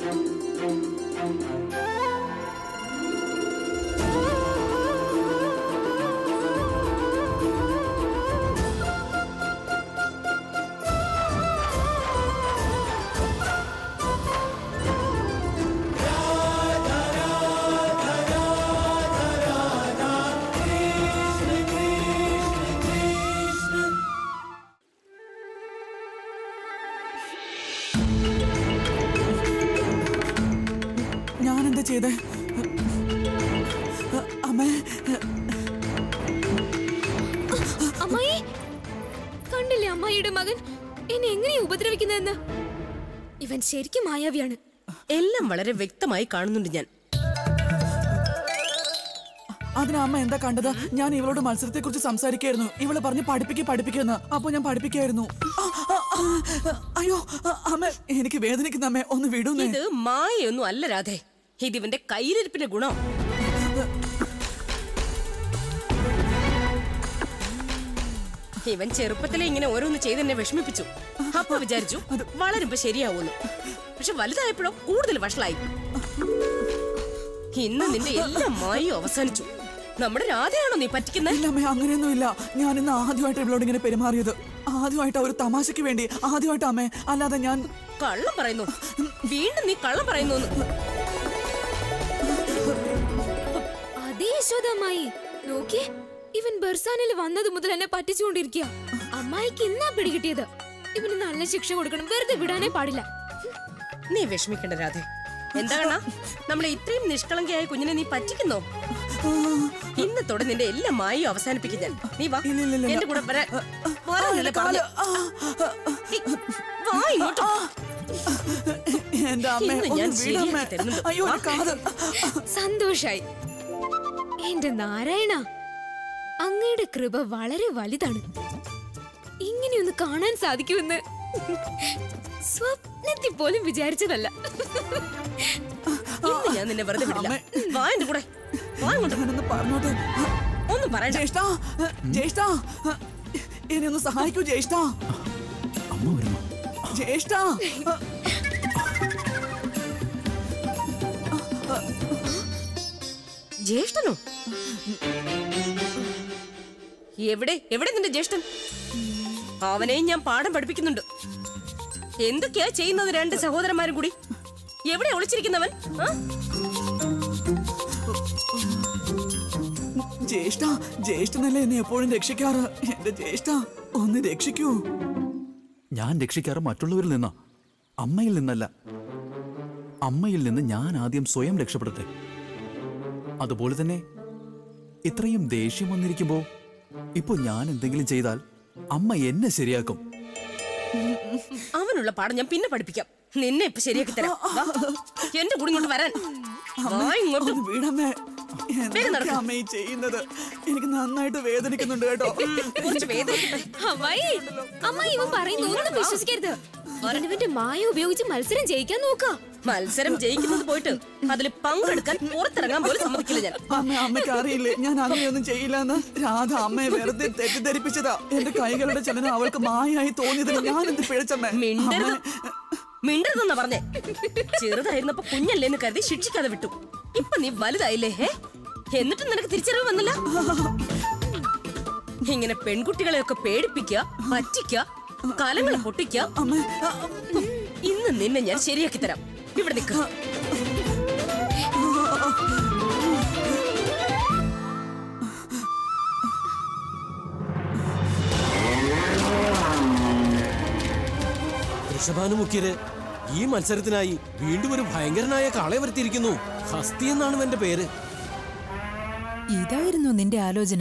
ഞാൻ എന്താ ചെയ്തേ അമ്മേ അമ്മായി കണ്ടില്ലേ അമ്മായിയുടെ മകൻ എന്നെ എങ്ങനെയാ ഉപദ്രവിക്കുന്നതെന്ന് ഇവൻ ശരിക്കും മായാവിയാണ് എല്ലാം വളരെ വ്യക്തമായി കാണുന്നുണ്ട് ഞാൻ അതിന് അമ്മ എന്താ കണ്ടത് ഞാൻ ഇവളോട് മത്സരത്തെ കുറിച്ച് സംസാരിക്കായിരുന്നു ഇവള് പറഞ്ഞ് പഠിപ്പിക്ക് പഠിപ്പിക്കുന്ന് അപ്പൊ ഞാൻ പഠിപ്പിക്കായിരുന്നു ആ, ആ, ആ, അയ്യോ ആ, അമ്മ എനിക്ക് വേദനിക്കുന്ന അമ്മേ ഒന്ന് വിടുന്നേ ഇത് മായൊന്നും അല്ല രാധേ ഇത് ഇവന്റെ കയ്യിലിരിപ്പിന്റെ ഗുണം ഇവൻ ചെറുപ്പത്തിലെ ഇങ്ങനെ ഓരോന്ന് ചെയ്ത് എന്നെ വിഷമിപ്പിച്ചു അപ്പൊ വിചാരിച്ചു വളരുമ്പോ ശരിയാവൂന്ന് പക്ഷെ വലുതായപ്പോഴോ കൂടുതൽ വഷളായി ഇന്ന് നിന്റെ എല്ലാ മായും അവസാനിച്ചു നമ്മുടെ രാധയാണോ നീ പറ്റിക്കുന്നത് ഇല്ല അമ്മേ അങ്ങനെയൊന്നും ഇല്ല ഞാൻ ഇന്ന് ആദ്യമായിട്ട് ഇവളോട് ഇങ്ങനെ പെരുമാറിയത് ആദ്യമായിട്ട് ഒരു തമാശയ്ക്ക് വേണ്ടി ആദ്യമായിട്ട് അമ്മേ അല്ലാതെ ഞാൻ കള്ളം പറയുന്നു വീണ്ടും നീ കള്ളം പറയുന്നു അതേ യശോദ അമ്മായി നോക്കിയേ ഇവൻ ബർസാനിൽ വന്നത് മുതൽ എന്നെ പറ്റിച്ചുകൊണ്ടിരിക്കുക അമ്മായിക്ക് ഇന്നാ പിടികിട്ടിയത് ഇവന് നല്ല ശിക്ഷ കൊടുക്കണം വെറുതെ വിടാനേ പാടില്ല നീ വിഷമിക്കണ്ട രാധേ എന്താ കണ്ണാ നമ്മളെ ഇത്രയും നിഷ്കളങ്കയായ കുഞ്ഞിനെ നീ പറ്റിക്കുന്നോ ഇന്നത്തോടെ നിന്റെ എല്ലാ മായും അവസാനിപ്പിക്കും ഞാൻ നീ വാ ഇല്ല, ഇല്ല, ഇല്ല. എന്റെ കൂടെ വരാൻ ആ, വരാനല്ലേ കാല്, പറഞ്ഞെ? ആ, ആ, നീ വാ ഇങ്ങോട്ട് എന്റെ അമ്മേ ഇന്ന് ഞാൻ ഒന്ന് വിടമ്മേ ശരിയാക്കി തരുന്നുണ്ട്. അയ്യോ വാ. എന്റെ കാത് സന്തോഷായി എന്റെ നാരായണ അങ്ങയുടെ കൃപ വളരെ വലുതാണ് ഇങ്ങനെയൊന്ന് കാണാൻ സാധിക്കുമെന്ന് സ്വപ്നത്തിൽ പോലും വിചാരിച്ചതല്ല ഇന്ന് ഞാൻ നിന്നെ വെറുതെ വിടില്ല വാ എന്റെ കൂടെ വാ ഇങ്ങോട്ട് ഞാനൊന്ന് പറഞ്ഞോട്ടെ ഒന്നും പറയണ്ട ജ്യേഷ്ഠ ജ്യേഷ്ഠ എന്നെ ഒന്ന് സഹായിക്കൂ ജ്യേഷ്ഠ അമ്മ വരുമോ ജ്യേഷ്ഠ ജ്യേഷ്ഠനോ എവിടെ എവിടെ നിന്റെ ജ്യേഷ്ഠൻ അവനെയും ഞാൻ പാഠം പഠിപ്പിക്കുന്നുണ്ട് എന്തൊക്കെയാ ചെയ്യുന്നത് രണ്ട് സഹോദരന്മാരും കൂടി എവിടെ ഒളിച്ചിരിക്കുന്നവൻ ആ? ജ്യേഷ്ഠ ജ്യേഷ്ഠനല്ലേ എന്നെ എപ്പോഴും രക്ഷിക്കാറ് എന്റെ ജ്യേഷ്ഠ ഒന്ന് രക്ഷിക്കൂ ഞാൻ രക്ഷിക്കാറ് മറ്റുള്ളവരിൽ നിന്നാ അമ്മയിൽ നിന്നല്ല അമ്മയിൽ നിന്ന് ഞാൻ ആദ്യം സ്വയം രക്ഷപ്പെടട്ടെ അതുപോലെ തന്നെ ഇത്രയും ദേഷ്യം വന്നിരിക്കുമ്പോ ഇപ്പൊ ഞാൻ എന്തെങ്കിലും ചെയ്താൽ അമ്മ എന്നെ ശരിയാക്കും അവനുള്ള പാഠം ഞാൻ പിന്നെ പഠിപ്പിക്കാം നിന്നെ ഇപ്പൊ ശരിയാക്കി തരാം വാ. എന്റെ കൂടെ ഇങ്ങോട്ട് വരാൻ വാ ഇങ്ങോട്ട് ഒന്ന് വീടമ്മേ വേഗം എന്തൊക്കെ നടക്ക്. അമ്മ ഈ ചെയ്യുന്നത് എനിക്ക് നന്നായിട്ട് വേദനിക്കുന്നുണ്ട് കേട്ടോ കുറച്ച് വേദനിക്കട്ടെ അമ്മായി അമ്മായി ഇവൻ പറയുന്ന ഒന്നും വിശ്വസിക്കരുത് ഇവന്റെ മായ ഉപയോഗിച്ച് മത്സരം ജയിക്കാൻ നോക്കാം മത്സരം ജയിക്കുന്നത് പോയിട്ട് അതിൽ പങ്കെടുക്കാൻ പുറത്തിറങ്ങാൻ പോലും സമ്മതിക്കില്ല ഞാൻ അമ്മ അമ്മയ്ക്ക് അറിയില്ലേ ഞാൻ അങ്ങനെയൊന്നും ചെയ്യില്ലെന്ന് രാധ അമ്മയെ വെറുതെ തെറ്റിദ്ധരിപ്പിച്ചതാ എന്റെ കൈകളുടെ ചലനം അവൾക്ക് മായായി തോന്നിയതിന് ഞാൻ എന്ത് പിഴച്ചമ്മേ മിണ്ടരുത് അമ്മേ, മിണ്ടരുതെന്നാ പറഞ്ഞേ ചെറുതായിരുന്നപ്പോ കുഞ്ഞല്ലേന്ന് കരുതി ശിക്ഷിക്കാതെ വിട്ടു ഇപ്പൊ നീ വലുതായില്ലേ ഹേ എന്നിട്ടും നിനക്ക് തിരിച്ചറിവ് വന്നില്ല ഇങ്ങനെ പെൺകുട്ടികളെയൊക്കെ പേടിപ്പിക്കുക പറ്റിക്കുക കലങ്ങളെ പൊട്ടിക്കുക അമ്മേ ആ, ഇന്ന് നിന്നെ ഞാൻ ശരിയാക്കി തരാം ഇവിടെ നിൽക്ക വൃഷഭാനുമുഖ്യര് ഈ മത്സരത്തിനായി വീണ്ടും ഒരു ഭയങ്കരനായ കാളെ വരുത്തിയിരിക്കുന്നു ഹസ്തി എന്നാണ് എന്റെ പേര് ഇതായിരുന്നു നിന്റെ ആലോചന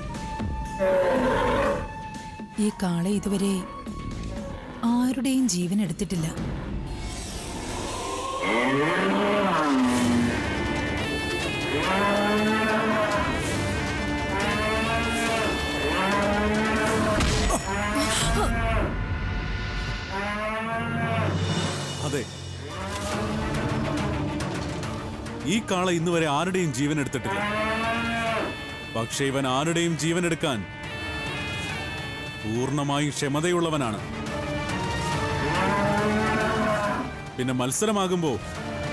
ഈ കാള ഇതുവരെ ആരുടെയും ജീവൻ എടുത്തിട്ടില്ല അതെ ഈ കാള ഇന്ന് വരെ ആരുടെയും ജീവൻ എടുത്തിട്ടില്ല പക്ഷേ ഇവൻ ആരുടെയും ജീവൻ എടുക്കാൻ പൂർണ്ണമായും ക്ഷമതയുള്ളവനാണ് പിന്നെ മത്സരമാകുമ്പോ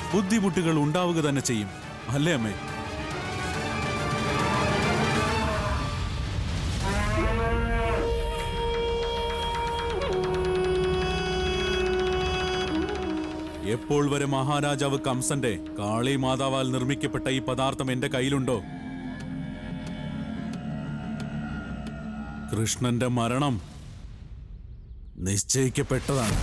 ബുദ്ധിമുട്ടുകൾ ഉണ്ടാവുക തന്നെ ചെയ്യും അല്ലേ അമ്മേ എപ്പോൾ വരെ മഹാരാജാവ് കംസന്റെ കാളി മാതാവാൽ നിർമ്മിക്കപ്പെട്ട ഈ പദാർത്ഥം എന്റെ കയ്യിലുണ്ടോ കൃഷ്ണന്റെ മരണം നിശ്ചയിക്കപ്പെട്ടതാണ്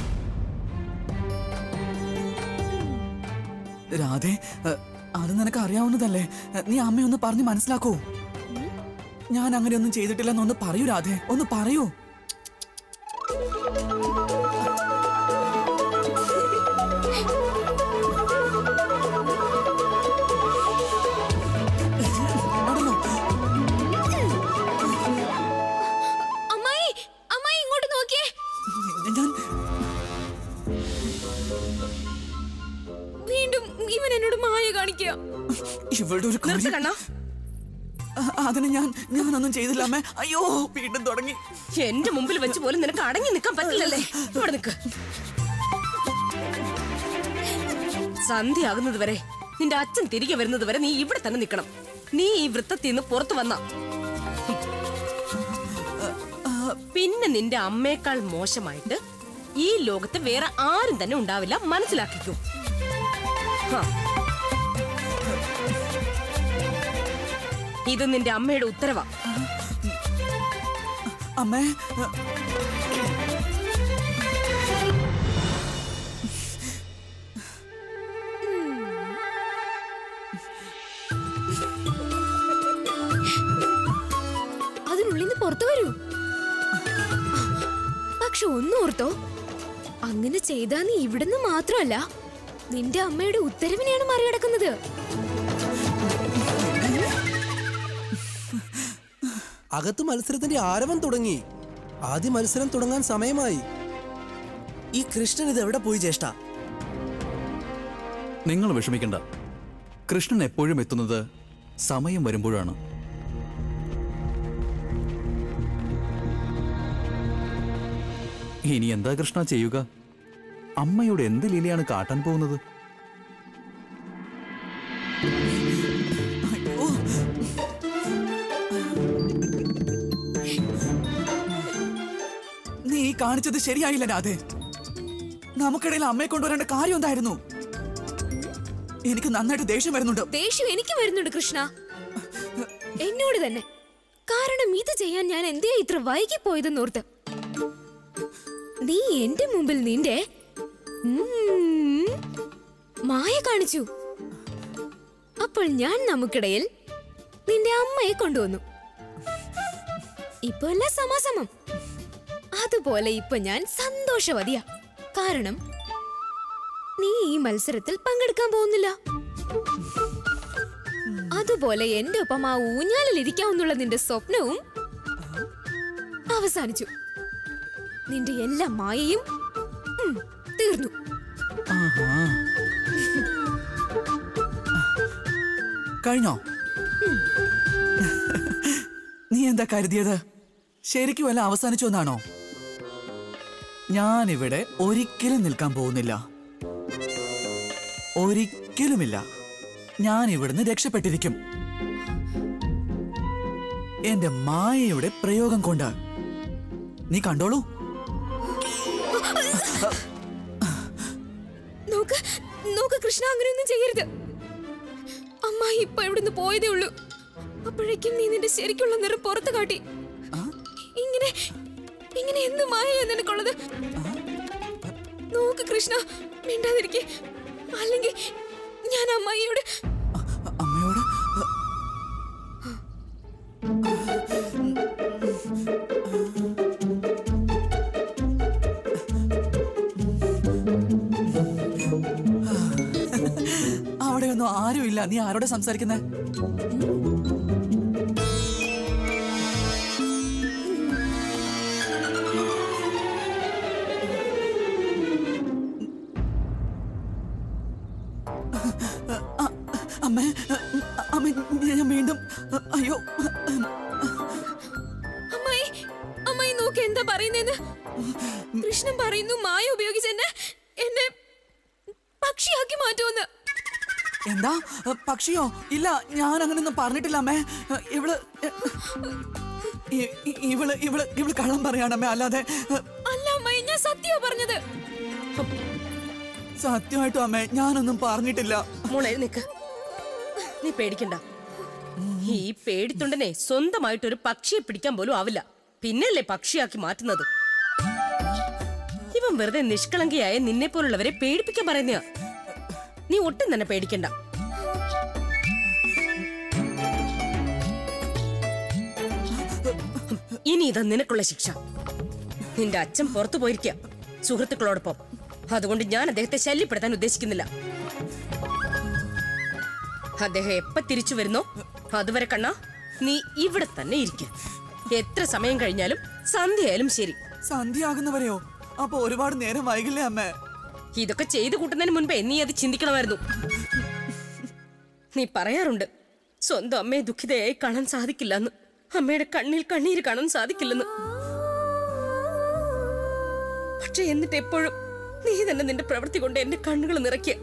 രാധേ ഏ, അത് നിനക്ക് അറിയാവുന്നതല്ലേ ഏ, നീ അമ്മയൊന്ന് പറഞ്ഞ് മനസ്സിലാക്കൂ ഞാൻ അങ്ങനെയൊന്നും ചെയ്തിട്ടില്ലെന്ന് ഒന്ന് പറയൂ രാധേ ഒന്ന് പറയൂ നടന്നോ? അമ്മായി അമ്മായി ഇങ്ങോട്ട് നോക്കിയേ ഞാൻ വീണ്ടും ഇവൻ എന്നോട് മായ കാണിക്കുക ഇവളുടെ ഒരു നിർത്ത് കാര്യം കണ്ണാ ആ, അതിന് ഞാൻ ഞാനൊന്നും ചെയ്തില്ല അമ്മേ അയ്യോ വീണ്ടും തുടങ്ങി എന്റെ മുമ്പിൽ വെച്ച് പോലും നിനക്ക് അടങ്ങി നിൽക്കാൻ പറ്റില്ലല്ലേ ഇവിടെ നിൽക്ക് സന്ധ്യയാകുന്നത് വരെ നിന്റെ അച്ഛൻ തിരികെ വരുന്നത് വരെ നീ ഇവിടെ തന്നെ നിൽക്കണം നീ ഈ വൃത്തത്തിൽ നിന്ന് പുറത്തു വന്ന പിന്നെ നിന്റെ അമ്മയേക്കാൾ മോശമായിട്ട് ഈ ലോകത്ത് വേറെ ആരും തന്നെ ഉണ്ടാവില്ല മനസ്സിലാക്കിക്കൂ ഹാ. ഇത് നിന്റെ അമ്മയുടെ ഉത്തരവാ അമ്മേ ഏ, അതിനുള്ളിൽ നിന്ന് പുറത്തു വരൂ പക്ഷെ ഒന്നും ഓർത്തോ അങ്ങനെ ചെയ്താ നീ ഇവിടുന്ന് മാത്രമല്ല നിന്റെ അമ്മയുടെ ഉത്തരവിനെയാണ് മറികടക്കുന്നത് അകത്ത് മത്സരത്തിന്റെ ആരവം തുടങ്ങി ആദ്യ മത്സരം തുടങ്ങാൻ സമയമായി ഈ കൃഷ്ണൻ ഇത് എവിടെ പോയി ജ്യേഷ്ഠ നിങ്ങൾ വിഷമിക്കണ്ട കൃഷ്ണൻ എപ്പോഴും എത്തുന്നത് സമയം വരുമ്പോഴാണ് ഇനി എന്താ കൃഷ്ണ ചെയ്യുക അമ്മയോട് എന്ത് ലീലയാണ് കാട്ടാൻ പോകുന്നത് നീ ഈ കാണിച്ചത് ശരിയായില്ല രാധേ നമുക്കിടയിൽ അമ്മയെ കൊണ്ടുവരേണ്ട കാര്യം എന്തായിരുന്നു എനിക്ക് നന്നായിട്ട് ദേഷ്യം വരുന്നുണ്ട് ദേഷ്യം എനിക്ക് വരുന്നുണ്ട് കൃഷ്ണ എന്നോട് തന്നെ കാരണം ഇത് ചെയ്യാൻ ഞാൻ എന്തിനാ ഇത്ര വൈകി പോയതെന്നോർത്ത് നീ എന്റെ മുമ്പിൽ നിന്റെ ഉം, മായ കാണിച്ചു അപ്പോൾ ഞാൻ നമുക്കിടയിൽ നിന്റെ അമ്മയെ കൊണ്ടുവന്നു ഇപ്പൊ എല്ലാം സമാസമം അതുപോലെ ഇപ്പൊ ഞാൻ സന്തോഷവതിയാ കാരണം നീ ഈ മത്സരത്തിൽ പങ്കെടുക്കാൻ പോകുന്നില്ല അതുപോലെ എന്റെ ഒപ്പം ആ ഊഞ്ഞാലിൽ ഇരിക്കാവുന്നുള്ള നിന്റെ സ്വപ്നവും അവസാനിച്ചു നിന്റെ എല്ലാ മായയും ഉം, തീർന്നു ആഹാ. കഴിഞ്ഞോ നീ എന്താ കരുതിയത് ശരിക്കും എല്ലാം അവസാനിച്ചു എന്നാണോ ഞാനിവിടെ ഒരിക്കലും നിൽക്കാൻ പോകുന്നില്ല ഒരിക്കലുമില്ല ഞാൻ ഇവിടുന്ന് രക്ഷപ്പെട്ടിരിക്കും എന്റെ മായയുടെ പ്രയോഗം കൊണ്ട് നീ കണ്ടോളൂ നോക്ക് നോക്ക് കൃഷ്ണ അങ്ങനെയൊന്നും ചെയ്യരുത് അമ്മ ഇപ്പൊ ഇവിടുന്ന് പോയതേ ഉള്ളൂ അപ്പോഴേക്കും നീ നിന്റെ ശരിക്കുള്ള നിറം പുറത്ത് കാട്ടി ഇങ്ങനെ ഇങ്ങനെ എന്ത് മായ നിനക്കുള്ളത് നോക്ക് കൃഷ്ണ മിണ്ടാതിരിക്കെ അല്ലെങ്കിൽ ഞാൻ അമ്മായിയോട് അമ്മയോട് അവിടെയൊന്നും ആരുമില്ല നീ ആരോടെ സംസാരിക്കുന്നേ അ- അമ്മേ അമ്മ ഞാൻ വീണ്ടും അയ്യോ അമ്മായി അമ്മായി നോക്ക് എന്താ പറയുന്നതെന്ന് കൃഷ്ണൻ പറയുന്നു മായ ഉപയോഗിച്ച് എന്നെ എന്നെ പക്ഷിയാക്കി മാറ്റുമെന്ന് എന്താ പക്ഷിയോ ഇല്ല ഞാൻ അങ്ങനെയൊന്നും പറഞ്ഞിട്ടില്ല അമ്മേ ഇവള് ഇ- ഇ- ഇവള് ഇവള് ഇവള് കള്ളം പറയാണമ്മേ അല്ലാതെ അല്ല അമ്മായി ഞാൻ സത്യോ പറഞ്ഞത് സത്യമായിട്ടും അമ്മേ ഞാനൊന്നും പറഞ്ഞിട്ടില്ല മോളെ നിക്ക് നീ പേടിക്കണ്ട ഈ പേടിത്തൊണ്ടനെ സ്വന്തമായിട്ട് ഒരു പക്ഷിയെ പിടിക്കാൻ പോലും ആവില്ല പിന്നല്ലേ പക്ഷിയാക്കി മാറ്റുന്നത് ഇവൻ വെറുതെ നിഷ്കളങ്കിയായ നിന്നെ പോലുള്ളവരെ പേടിപ്പിക്കാൻ പറയുന്നയാ നീ ഒട്ടും തന്നെ പേടിക്കണ്ട ഇനി ഇതാ നിനക്കുള്ള ശിക്ഷ നിന്റെ അച്ഛൻ പുറത്തു പോയിരിക്കുക സുഹൃത്തുക്കളോടൊപ്പം അതുകൊണ്ട് ഞാൻ അദ്ദേഹത്തെ ശല്യപ്പെടുത്താൻ ഉദ്ദേശിക്കുന്നില്ല അദ്ദേഹം എപ്പ തിരിച്ചു വരുന്നോ അതുവരെ കണ്ണ നീ ഇവിടെ തന്നെ ഇരിക്കും എത്ര സമയം കഴിഞ്ഞാലും സന്ധ്യയായാലും ശരി സന്ധ്യയാകുന്നവരെയോ അപ്പൊ ഒരുപാട് നേരം വൈകില്ലേ അമ്മേ ഇതൊക്കെ ചെയ്തു കൂട്ടുന്നതിന് മുൻപേ നീ അത് ചിന്തിക്കണമായിരുന്നു നീ പറയാറുണ്ട് സ്വന്തം അമ്മയെ ദുഃഖിതയായി കാണാൻ സാധിക്കില്ലെന്ന് അമ്മയുടെ കണ്ണിൽ കണ്ണീര് കാണാൻ സാധിക്കില്ലെന്ന് പക്ഷെ എന്നിട്ട് എപ്പോഴും നീ തന്നെ നിന്റെ പ്രവൃത്തി കൊണ്ട് എന്റെ കണ്ണുകൾ നിറയ്ക്കുക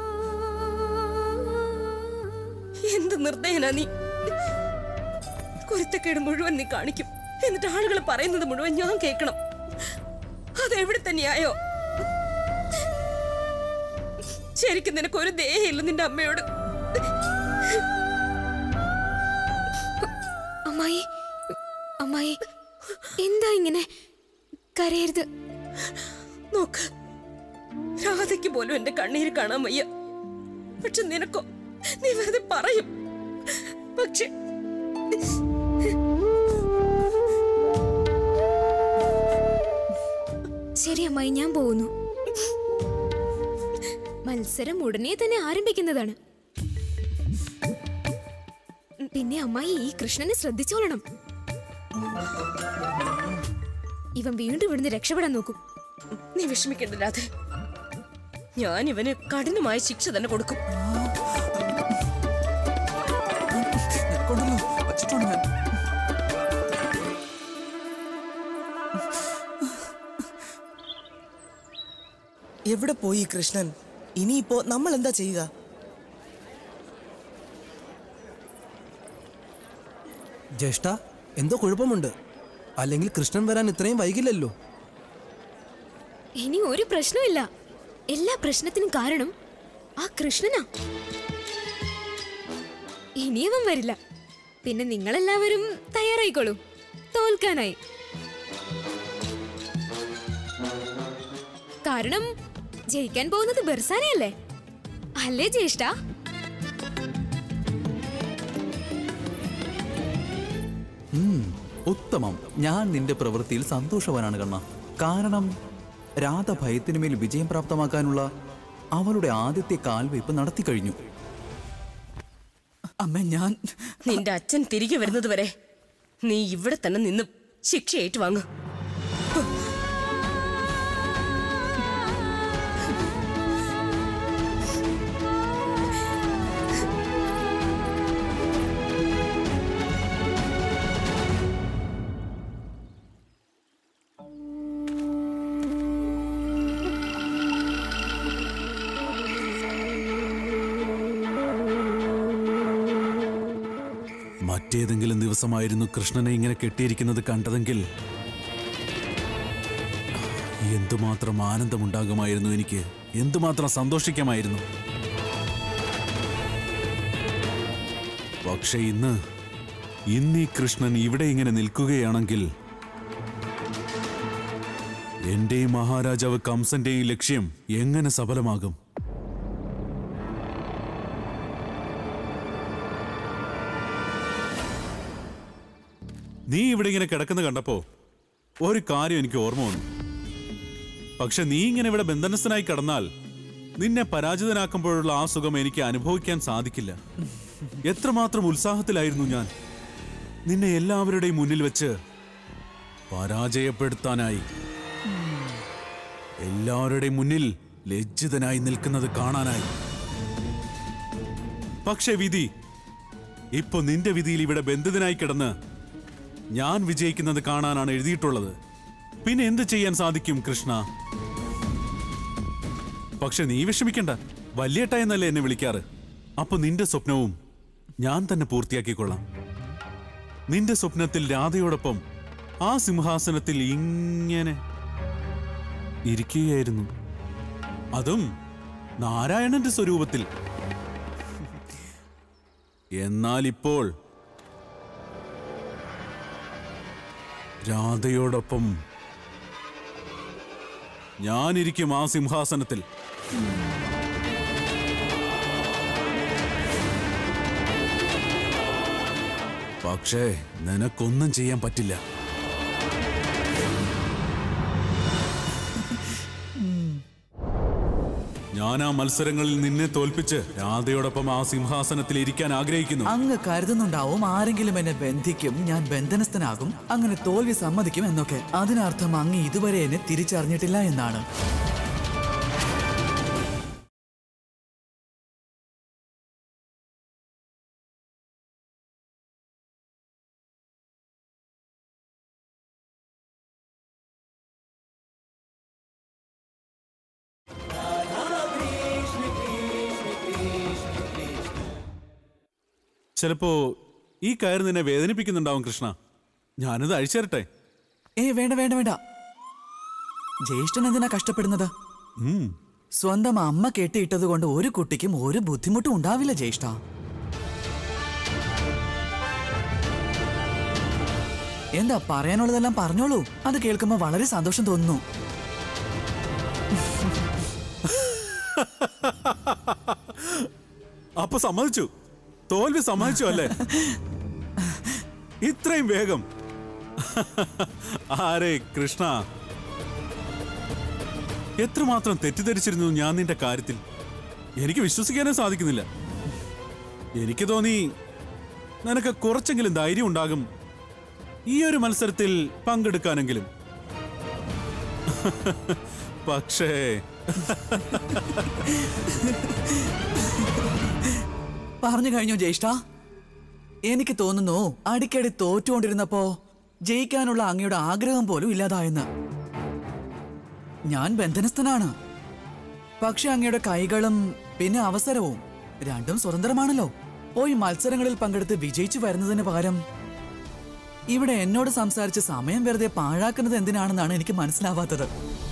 എന്ത് നിർദ്ദയനാ നീ കുരുത്തക്കേട് മുഴുവൻ നീ കാണിക്കും എന്നിട്ട് ആളുകൾ പറയുന്നത് മുഴുവൻ ഞാൻ കേൾക്കണം അതെവിടെ തന്നെയായോ ശരിക്കും നിനക്ക് ഒരു ദേഹമില്ല നിന്റെ അമ്മയോട് അമ്മായി അമ്മായി എന്താ ഇങ്ങനെ കരയരുത് നോക്ക് രാധയ്ക്ക് പോലും എന്റെ കണ്ണീര് കാണാൻ വയ്യ പക്ഷെ നിനക്കോ നീ വെറുതെ പറയും പക്ഷെ ശരി അമ്മായി ഞാൻ പോകുന്നു മത്സരം ഉടനെ തന്നെ ആരംഭിക്കുന്നതാണ് പിന്നെ അമ്മായി ഈ കൃഷ്ണനെ ശ്രദ്ധിച്ചോളണം ഇവൻ വീണ്ടും ഇവിടുന്ന് രക്ഷപ്പെടാൻ നോക്കും നീ വിഷമിക്കണ്ട രാധ ഞാൻ ഇവന് കഠിനമായ ശിക്ഷ തന്നെ കൊടുക്കും കൊണ്ടല്ലോ വച്ചിട്ടുണ്ട് ഞാൻ എവിടെ പോയി കൃഷ്ണൻ ഇനിയിപ്പോ നമ്മൾ എന്താ ചെയ്യുക ജ്യേഷ്ഠ എന്തോ കുഴപ്പമുണ്ട് അല്ലെങ്കിൽ കൃഷ്ണൻ വരാൻ ഇത്രയും വൈകില്ലല്ലോ ഇനി ഒരു പ്രശ്നമില്ല എല്ലാ പ്രശ്നത്തിനും കാരണം ആ കൃഷ്ണനാ ഇനിയവൻ വരില്ല പിന്നെ നിങ്ങളെല്ലാവരും തയ്യാറായിക്കോളൂ തോൽക്കാനായി കാരണം ജയിക്കാൻ പോകുന്നത് ബെർസാനയല്ലേ അല്ലേ ജ്യേഷ്ഠ ഉം, ഉത്തമം ഞാൻ നിന്റെ പ്രവൃത്തിയിൽ സന്തോഷവാനാണ് കണ്ണ കാരണം രാധ ഭയത്തിനു മേൽ വിജയം പ്രാപ്തമാക്കാനുള്ള അവളുടെ ആദ്യത്തെ കാൽവയ്പ് നടത്തി കഴിഞ്ഞു അമ്മ ഞാൻ നിന്റെ അച്ഛൻ തിരികെ വരുന്നത് വരെ നീ ഇവിടെ തന്നെ നിന്ന് ശിക്ഷ ഏറ്റുവാങ്ങ് മറ്റേതെങ്കിലും ദിവസമായിരുന്നു കൃഷ്ണനെ ഇങ്ങനെ കെട്ടിയിരിക്കുന്നത് കണ്ടതെങ്കിൽ എന്തുമാത്രം ആനന്ദമുണ്ടാകുമായിരുന്നു എനിക്ക് എന്തുമാത്രം സന്തോഷിക്കാമായിരുന്നു പക്ഷെ ഇന്ന് ഇന്ന് ഈ കൃഷ്ണൻ ഇവിടെ ഇങ്ങനെ നിൽക്കുകയാണെങ്കിൽ എന്റെയും മഹാരാജാവ് കംസന്റെയും ലക്ഷ്യം എങ്ങനെ സഫലമാകും നീ ഇവിടെ ഇങ്ങനെ കിടക്കുന്ന കണ്ടപ്പോ ഒരു കാര്യം എനിക്ക് ഓർമ്മ വന്നു പക്ഷെ നീ ഇങ്ങനെ ഇവിടെ ബന്ധനസ്ഥനായി കിടന്നാൽ നിന്നെ പരാജിതനാക്കുമ്പോഴുള്ള ആ സുഖം എനിക്ക് അനുഭവിക്കാൻ സാധിക്കില്ല എത്രമാത്രം ഉത്സാഹത്തിലായിരുന്നു ഞാൻ നിന്നെ എല്ലാവരുടെയും മുന്നിൽ വെച്ച് പരാജയപ്പെടുത്താനായി എല്ലാവരുടെയും മുന്നിൽ ലജ്ജിതനായി നിൽക്കുന്നത് കാണാനായി പക്ഷെ വിധി ഇപ്പൊ നിന്റെ വിധിയിൽ ഇവിടെ ബന്ധിതനായി കിടന്ന് ഞാൻ വിജയിക്കുന്നത് കാണാനാണ് എഴുതിയിട്ടുള്ളത് പിന്നെ എന്ത് ചെയ്യാൻ സാധിക്കും കൃഷ്ണ പക്ഷെ നീ വിഷമിക്കണ്ട വല്യേട്ട എന്നല്ലേ എന്നെ വിളിക്കാറ് അപ്പൊ നിന്റെ സ്വപ്നവും ഞാൻ തന്നെ പൂർത്തിയാക്കിക്കൊള്ളാം നിന്റെ സ്വപ്നത്തിൽ രാധയോടൊപ്പം ആ സിംഹാസനത്തിൽ ഇങ്ങനെ ഇരിക്കുകയായിരുന്നു അതും നാരായണന്റെ സ്വരൂപത്തിൽ എന്നാൽ ഇപ്പോൾ രാധയോടൊപ്പം ഞാനിരിക്കും ആ സിംഹാസനത്തിൽ പക്ഷേ നിനക്കൊന്നും ചെയ്യാൻ പറ്റില്ല ഞാൻ ആ മത്സരങ്ങളിൽ നിന്നെ തോൽപ്പിച്ച് രാധയോടൊപ്പം ആ സിംഹാസനത്തിൽ ഇരിക്കാൻ ആഗ്രഹിക്കുന്നു അങ്ങ് കരുതുന്നുണ്ടാവും ആരെങ്കിലും എന്നെ ബന്ധിക്കും ഞാൻ ബന്ധനസ്ഥനാകും അങ്ങനെ തോൽവി സമ്മതിക്കും എന്നൊക്കെ അതിനർത്ഥം അങ്ങ് ഇതുവരെ എന്നെ തിരിച്ചറിഞ്ഞിട്ടില്ല എന്നാണ് ചിലപ്പോ ഈ കയറ് നിന്നെ വേദനിപ്പിക്കുന്നുണ്ടാവും കൃഷ്ണ ഞാനിത് അഴിച്ചേരട്ടെ ഏ വേണ്ട വേണ്ട വേണ്ട ജ്യേഷ്ഠൻ എന്തിനാ കഷ്ടപ്പെടുന്നത് ഉം. സ്വന്തം അമ്മ കെട്ടിയിട്ടത് കൊണ്ട് ഒരു കുട്ടിക്കും ഒരു ബുദ്ധിമുട്ടും ഉണ്ടാവില്ല ജ്യേഷ്ഠ എന്താ പറയാനുള്ളതെല്ലാം പറഞ്ഞോളൂ അത് കേൾക്കുമ്പോൾ വളരെ സന്തോഷം തോന്നുന്നു അപ്പൊ സമ്മതിച്ചു തോൽവി സമ്മതിച്ചു അല്ലേ ഇത്രയും വേഗം ആരേ കൃഷ്ണ എത്രമാത്രം തെറ്റിദ്ധരിച്ചിരുന്നു ഞാൻ നിന്റെ കാര്യത്തിൽ എനിക്ക് വിശ്വസിക്കാനേ സാധിക്കുന്നില്ല എനിക്ക് തോന്നി നിനക്ക് കുറച്ചെങ്കിലും ധൈര്യം ഉണ്ടാകും ഈ ഒരു മത്സരത്തിൽ പങ്കെടുക്കാനെങ്കിലും പക്ഷേ പറഞ്ഞു കഴിഞ്ഞു ജ്യേഷ്ഠ എനിക്ക് തോന്നുന്നു അടിക്കടി തോറ്റുകൊണ്ടിരുന്നപ്പോ ജയിക്കാനുള്ള അങ്ങയുടെ ആഗ്രഹം പോലും ഇല്ലാതായെന്ന് ഞാൻ ബന്ധനസ്ഥനാണ് പക്ഷെ അങ്ങയുടെ കൈകളും പിന്നെ അവസരവും രണ്ടും സ്വതന്ത്രമാണല്ലോ പോയി മത്സരങ്ങളിൽ പങ്കെടുത്ത് വിജയിച്ചു വരുന്നതിന് പകരം ഇവിടെ എന്നോട് സംസാരിച്ച് സമയം വെറുതെ പാഴാക്കുന്നത് എന്തിനാണെന്നാണ് എനിക്ക് മനസ്സിലാവാത്തത്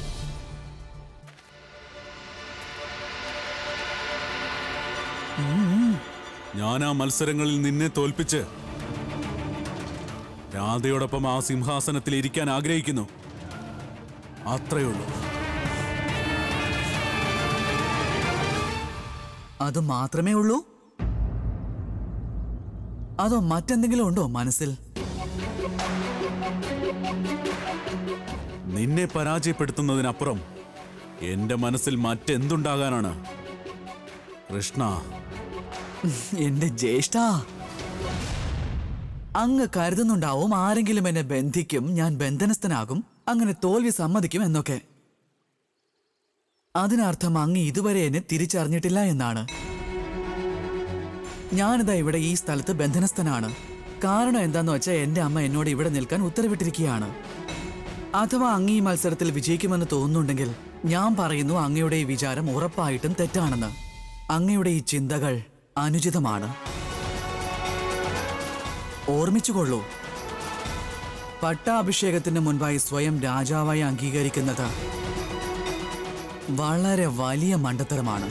ഞാൻ ആ മത്സരങ്ങളിൽ നിന്നെ തോൽപ്പിച്ച് രാധയോടൊപ്പം ആ സിംഹാസനത്തിൽ ഇരിക്കാൻ ആഗ്രഹിക്കുന്നു അത്രയുള്ളൂ അത് മാത്രമേ ഉള്ളൂ അതോ മറ്റെന്തെങ്കിലും ഉണ്ടോ മനസ്സിൽ നിന്നെ പരാജയപ്പെടുത്തുന്നതിനപ്പുറം എന്റെ മനസ്സിൽ മറ്റെന്തുണ്ടാകാനാണ് കൃഷ്ണ എന്റെ ജ്യേഷ്ഠ അങ്ങ് കരുതുന്നുണ്ടാവും ആരെങ്കിലും എന്നെ ബന്ധിക്കും ഞാൻ ബന്ധനസ്ഥനാകും അങ്ങനെ തോൽവി സമ്മതിക്കും എന്നൊക്കെ അതിനർത്ഥം അങ്ങ് ഇതുവരെ എന്നെ തിരിച്ചറിഞ്ഞിട്ടില്ല എന്നാണ് ഞാനിതാ ഇവിടെ ഈ സ്ഥലത്ത് ബന്ധനസ്ഥനാണ് കാരണം എന്താന്ന് വെച്ചാൽ എന്റെ അമ്മ എന്നോട് ഇവിടെ നിൽക്കാൻ ഉത്തരവിട്ടിരിക്കുകയാണ് അഥവാ അങ്ങ് ഈ മത്സരത്തിൽ വിജയിക്കുമെന്ന് തോന്നുന്നുണ്ടെങ്കിൽ ഞാൻ പറയുന്നു അങ്ങയുടെ ഈ വിചാരം ഉറപ്പായിട്ടും തെറ്റാണെന്ന് അങ്ങയുടെ ഈ ചിന്തകൾ അനുചിതമാണ് ഓർമ്മിച്ചുകൊള്ളൂ പട്ടാഭിഷേകത്തിന് മുൻപായി സ്വയം രാജാവായി അംഗീകരിക്കുന്നത് വളരെ വലിയ മണ്ടത്തരമാണ്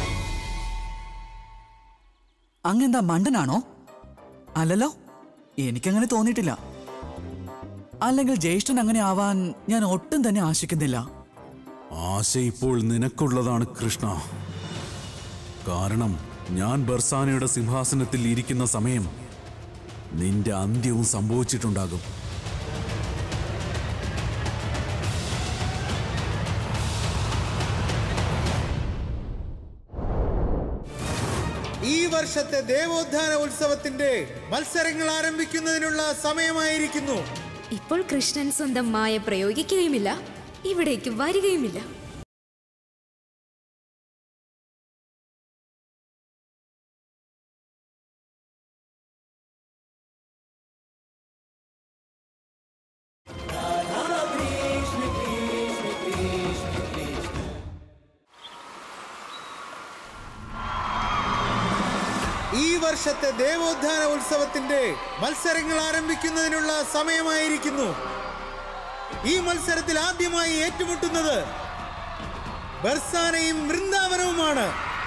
അങ്ങെന്താ മണ്ടനാണോ അല്ലല്ലോ എനിക്കങ്ങനെ തോന്നിയിട്ടില്ല അല്ലെങ്കിൽ ജ്യേഷ്ഠൻ അങ്ങനെ ആവാൻ ഞാൻ ഒട്ടും തന്നെ ആശിക്കുന്നില്ല ആശ ഇപ്പോൾ നിനക്കുള്ളതാണ് കൃഷ്ണ കാരണം ഞാൻ ബർസാനയുടെ സിംഹാസനത്തിൽ ഇരിക്കുന്ന സമയം നിന്റെ അന്ത്യവും സംഭവിച്ചിട്ടുണ്ടാകും ഈ വർഷത്തെ ദേവോത്ഥാന ഉത്സവത്തിന്റെ മത്സരങ്ങൾ ആരംഭിക്കുന്നതിനുള്ള സമയമായിരിക്കുന്നു ഇപ്പോൾ കൃഷ്ണൻ സ്വന്തം മായ പ്രയോഗിക്കുകയുമില്ല ഇവിടേക്ക് വരികയുമില്ല വർഷത്തെ ദേവോത്ഥാന ഉത്സവത്തിന്റെ മത്സരങ്ങൾ ആരംഭിക്കുന്നതിനുള്ള സമയമായിരിക്കുന്നു ഈ മത്സരത്തിൽ ആദ്യമായി ഏറ്റുമുട്ടുന്നത് ബർസാനയും വൃന്ദാവനവുമാണ്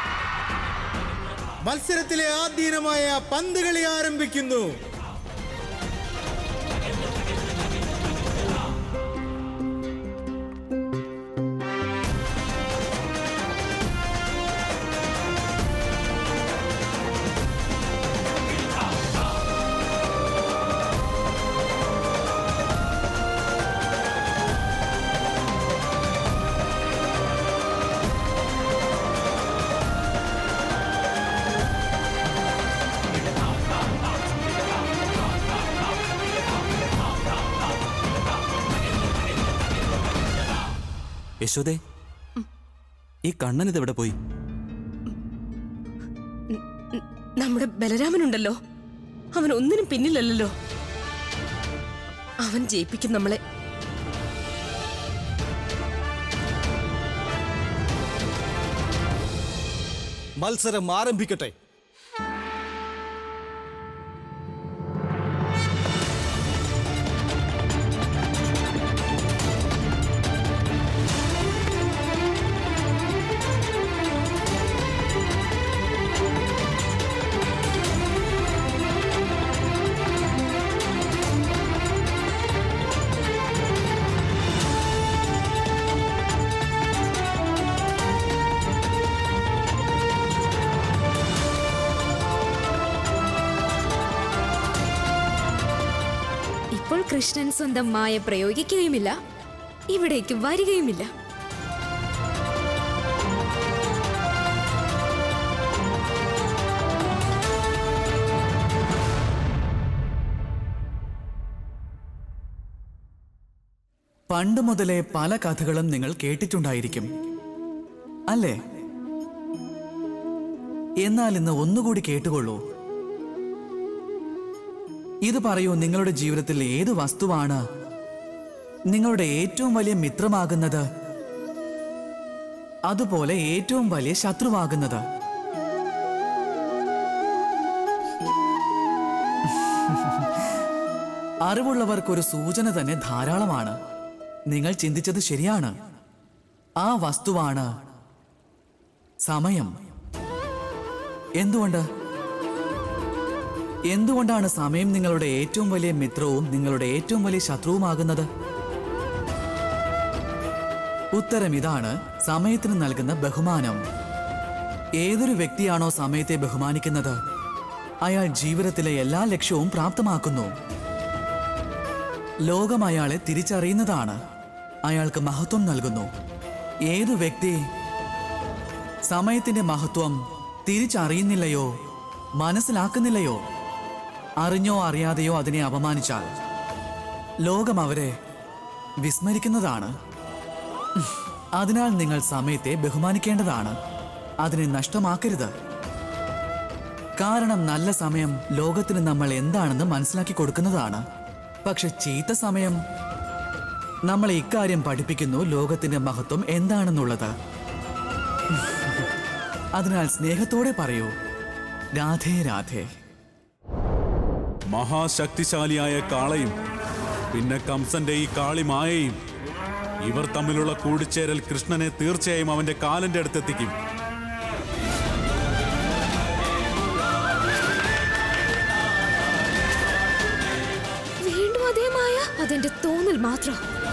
മത്സരത്തിലെ ആദ്യീനമായ പന്ത് കളി ആരംഭിക്കുന്നു യശോദേ ഈ കണ്ണൻ ഇതെവിടെ പോയി നമ്മുടെ ബലരാമനുണ്ടല്ലോ അവൻ ഒന്നിനും പിന്നിലല്ലല്ലോ അവൻ ജയിപ്പിക്കും നമ്മളെ മത്സരം ആരംഭിക്കട്ടെ ഇപ്പോൾ കൃഷ്ണൻ സ്വന്തം മായ പ്രയോഗിക്കുകയുമില്ല ഇവിടേക്ക് വരികയുമില്ല പണ്ട് മുതലേ പല കഥകളും നിങ്ങൾ കേട്ടിട്ടുണ്ടായിരിക്കും അല്ലേ എന്നാൽ ഇന്ന് ഒന്നുകൂടി കേട്ടുകൊള്ളൂ ഇത് പറയൂ നിങ്ങളുടെ ജീവിതത്തിൽ ഏത് വസ്തുവാണ് നിങ്ങളുടെ ഏറ്റവും വലിയ മിത്രമാകുന്നത് അതുപോലെ ഏറ്റവും വലിയ ശത്രുവാകുന്നത് അറിവുള്ളവർക്കൊരു സൂചന തന്നെ ധാരാളമാണ് നിങ്ങൾ ചിന്തിച്ചത് ശരിയാണ് ആ വസ്തുവാണ് സമയം എന്തുകൊണ്ട് എന്തുകൊണ്ടാണ് സമയം നിങ്ങളുടെ ഏറ്റവും വലിയ മിത്രവും നിങ്ങളുടെ ഏറ്റവും വലിയ ശത്രുവുമാകുന്നത് ഉത്തരം ഇതാണ് സമയത്തിന് നൽകുന്ന ബഹുമാനം ഏതൊരു വ്യക്തിയാണോ സമയത്തെ ബഹുമാനിക്കുന്നത് അയാൾ ജീവിതത്തിലെ എല്ലാ ലക്ഷ്യവും പ്രാപ്തമാക്കുന്നു ലോകം അയാളെ തിരിച്ചറിയുന്നതാണ് അയാൾക്ക് മഹത്വം നൽകുന്നു ഏതു വ്യക്തി സമയത്തിന്റെ മഹത്വം തിരിച്ചറിയുന്നില്ലയോ മനസ്സിലാക്കുന്നില്ലയോ അറിഞ്ഞോ അറിയാതെയോ അതിനെ അപമാനിച്ചാൽ ലോകം അവരെ വിസ്മരിക്കുന്നതാണ് അതിനാൽ നിങ്ങൾ സമയത്തെ ബഹുമാനിക്കേണ്ടതാണ് അതിനെ നഷ്ടമാക്കരുത് കാരണം നല്ല സമയം ലോകത്തിന് നമ്മൾ എന്താണെന്ന് മനസ്സിലാക്കി കൊടുക്കുന്നതാണ് പക്ഷെ ചീത്ത സമയം നമ്മളെ ഇക്കാര്യം പഠിപ്പിക്കുന്നു ലോകത്തിന്റെ മഹത്വം എന്താണെന്നുള്ളത് അതിനാൽ സ്നേഹത്തോടെ പറയൂ രാധേ രാധേ മഹാശക്തിശാലിയായ കാളയും പിന്നെ കംസന്റെ ഈ കാളിമായയും ഇവർ തമ്മിലുള്ള കൂടിച്ചേരൽ കൃഷ്ണനെ തീർച്ചയായും അവന്റെ കാലന്റെ അടുത്തെത്തിക്കും വീണ്ടും അതേ മായ അതെന്റെ തോന്നൽ മാത്രം